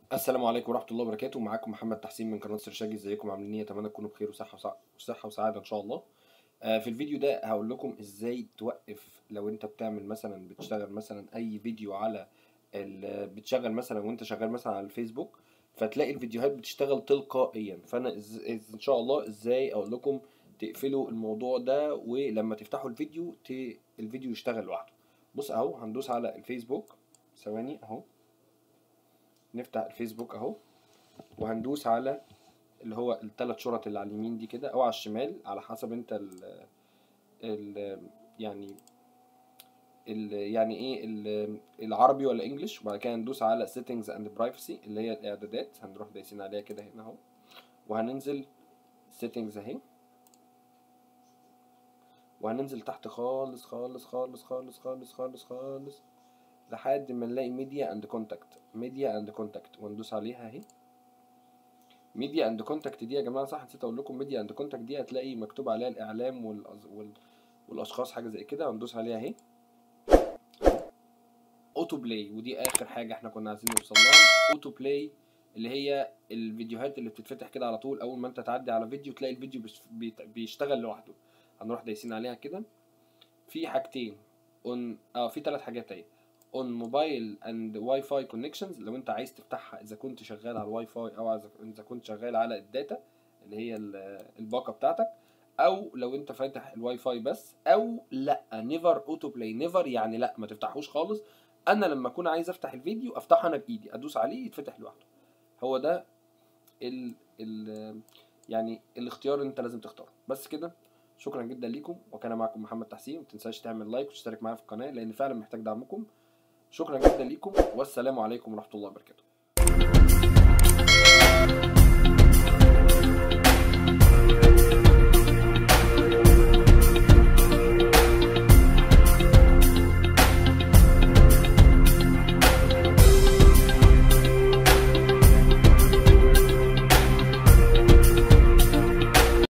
السلام عليكم ورحمة الله وبركاته معاكم محمد تحسين من قناة سرشاجي ازيكم عاملين ايه اتمنى تكونوا بخير وصحة وسع- وصحة وسعادة ان شاء الله آه، في الفيديو ده هقول لكم ازاي توقف لو انت بتعمل مثلا بتشتغل مثلا اي فيديو على ال- بتشغل مثلا وانت شغال مثلا على الفيسبوك فتلاقي الفيديوهات بتشتغل تلقائيا فانا إز- إز- ان شاء الله ازاي اقول لكم تقفلوا الموضوع ده ولما تفتحوا الفيديو ت... الفيديو يشتغل لوحده بص اهو هندوس على الفيسبوك ثواني اهو نفتح الفيسبوك اهو وهندوس على اللي هو الثلاث شرط اللي على اليمين دي كده او على الشمال على حسب انت ال ال يعني ال يعني ايه ال العربي ولا انجلش وبعد كده ندوس على settings and privacy اللي هي الاعدادات هنروح دايسين عليها كده هنا اهو وهننزل settings اهي وهننزل تحت خالص خالص خالص خالص خالص خالص خالص لحد ما نلاقي ميديا اند كونتاكت ميديا اند كونتاكت وندوس عليها اهي ميديا اند كونتاكت دي يا جماعه صح نسيت اقول لكم ميديا اند كونتاكت دي هتلاقي مكتوب عليها الاعلام والأز... وال... والاشخاص حاجه زي كده هندوس عليها اهي اوتو بلاي ودي اخر حاجه احنا كنا عايزين نوصل لها اوتو بلاي اللي هي الفيديوهات اللي بتتفتح كده على طول اول ما انت تعدي على فيديو تلاقي الفيديو بيش- بيت- بيشتغل لوحده هنروح دايسين عليها كده في حاجتين اون اه في ثلاث حاجات اهي اون موبايل اند واي فاي كونكشنز لو انت عايز تفتحها اذا كنت شغال على الواي فاي او إذا- اذا كنت شغال على الداتا اللي هي ال- الباقه بتاعتك او لو انت فاتح الواي فاي بس او لا نيفر اوتو بلاي نيفر يعني لا ما تفتحوش خالص انا لما اكون عايز افتح الفيديو افتحه انا بايدي ادوس عليه يتفتح لوحده هو ده ال ال يعني الاختيار اللي انت لازم تختاره بس كده شكرا جدا ليكم وكان معكم محمد تحسين ما تنساش تعمل لايك وتشترك معايا في القناه لان فعلا محتاج دعمكم شكرا جدا ليكم والسلام عليكم ورحمه الله وبركاته